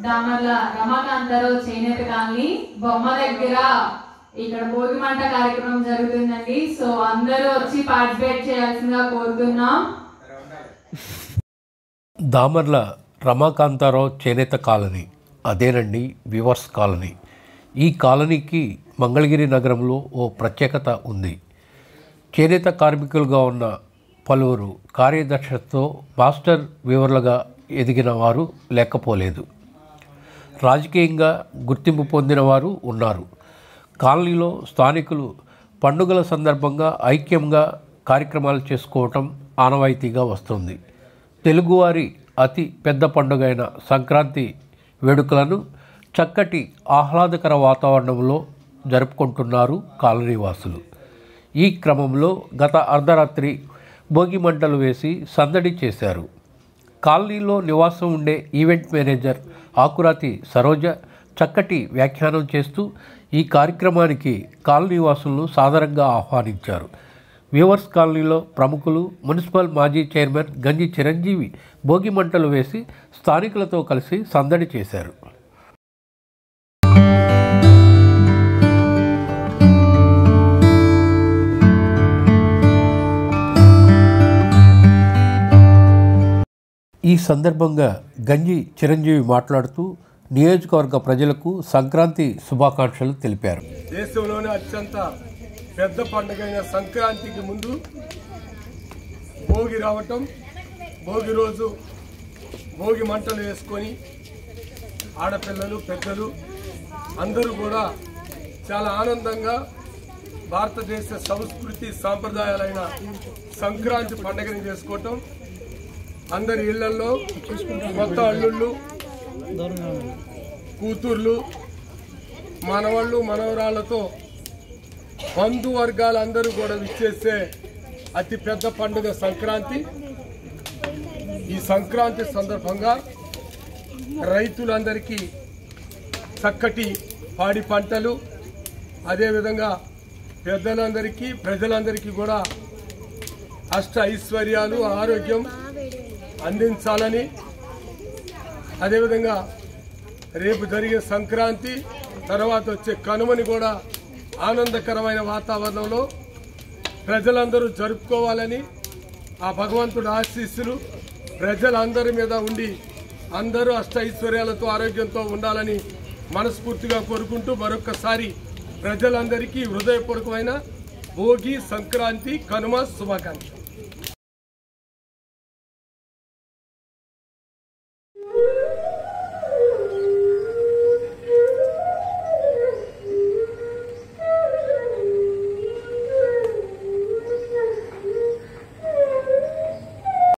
దామర్ల రమాకాంతారావు చేనేత కాలనీ బొమ్మ దగ్గర ఇక్కడ భోగి మంట కార్యక్రమం జరుగుతుందండి సో అందరూ వచ్చి పార్టిసిపేట్ చేయాల్సిందిగా కోరుతున్నాం దామర్ల రమాకాంతారావు చేనేత కాలనీ అదేనండి వివర్స్ కాలనీ ఈ కాలనీకి మంగళగిరి నగరంలో ఓ ప్రత్యేకత ఉంది చేనేత కార్మికులుగా ఉన్న పలువురు కార్యదక్షతతో మాస్టర్ వివర్లుగా ఎదిగిన వారు లేకపోలేదు రాజకీయంగా గుర్తింపు పొందిన వారు ఉన్నారు కాలనీలో స్థానికులు పండుగల సందర్భంగా ఐక్యంగా కార్యక్రమాలు చేసుకోవటం ఆనవాయితీగా వస్తుంది తెలుగువారి అతి పెద్ద పండుగ అయిన సంక్రాంతి వేడుకలను చక్కటి ఆహ్లాదకర వాతావరణంలో జరుపుకుంటున్నారు కాలనీవాసులు ఈ క్రమంలో గత అర్ధరాత్రి భోగి మంటలు వేసి సందడి చేశారు కాలనీలో నివాసం ఉండే ఈవెంట్ మేనేజర్ ఆకురాతి సరోజ చక్కటి వ్యాఖ్యానం చేస్తూ ఈ కార్యక్రమానికి కాలనీ వాసులను సాదరంగా ఆహ్వానించారు వ్యూవర్స్ కాలనీలో ప్రముఖులు మున్సిపల్ మాజీ చైర్మన్ గంజి చిరంజీవి భోగి మంటలు వేసి స్థానికులతో కలిసి సందడి చేశారు ఈ సందర్భంగా గంజి చిరంజీవి మాట్లాడుతూ నియోజకవర్గ ప్రజలకు సంక్రాంతి శుభాకాంక్షలు తెలిపారు దేశంలోనే అత్యంత పెద్ద పండుగైన సంక్రాంతికి ముందు భోగి రావటం భోగి రోజు భోగి మంటలు వేసుకొని ఆడపిల్లలు పెద్దలు అందరూ కూడా చాలా ఆనందంగా భారతదేశ సంస్కృతి సాంప్రదాయాలైన సంక్రాంతి పండుగని చేసుకోవటం అందరి ఇళ్లలో కొత్త అల్లుళ్ళు కూతుర్లు మనవాళ్ళు మనవరాళ్లతో బంధు వర్గాలందరూ కూడా విచ్చేసే అతి పెద్ద పండుగ సంక్రాంతి ఈ సంక్రాంతి సందర్భంగా రైతులందరికీ చక్కటి పాడి పంటలు అదేవిధంగా పెద్దలందరికీ ప్రజలందరికీ కూడా అష్ట ఐశ్వర్యాలు ఆరోగ్యం అందించాలని అదేవిధంగా రేపు జరిగే సంక్రాంతి తర్వాత వచ్చే కనుమని కూడా ఆనందకరమైన వాతావరణంలో ప్రజలందరూ జరుపుకోవాలని ఆ భగవంతుడు ఆశీస్సులు ప్రజలందరి మీద ఉండి అందరూ అష్టైశ్వర్యాలతో ఆరోగ్యంతో ఉండాలని మనస్ఫూర్తిగా కోరుకుంటూ మరొకసారి ప్రజలందరికీ హృదయపూర్వకమైన భోగి సంక్రాంతి కనుమ శుభాకాంక్షలు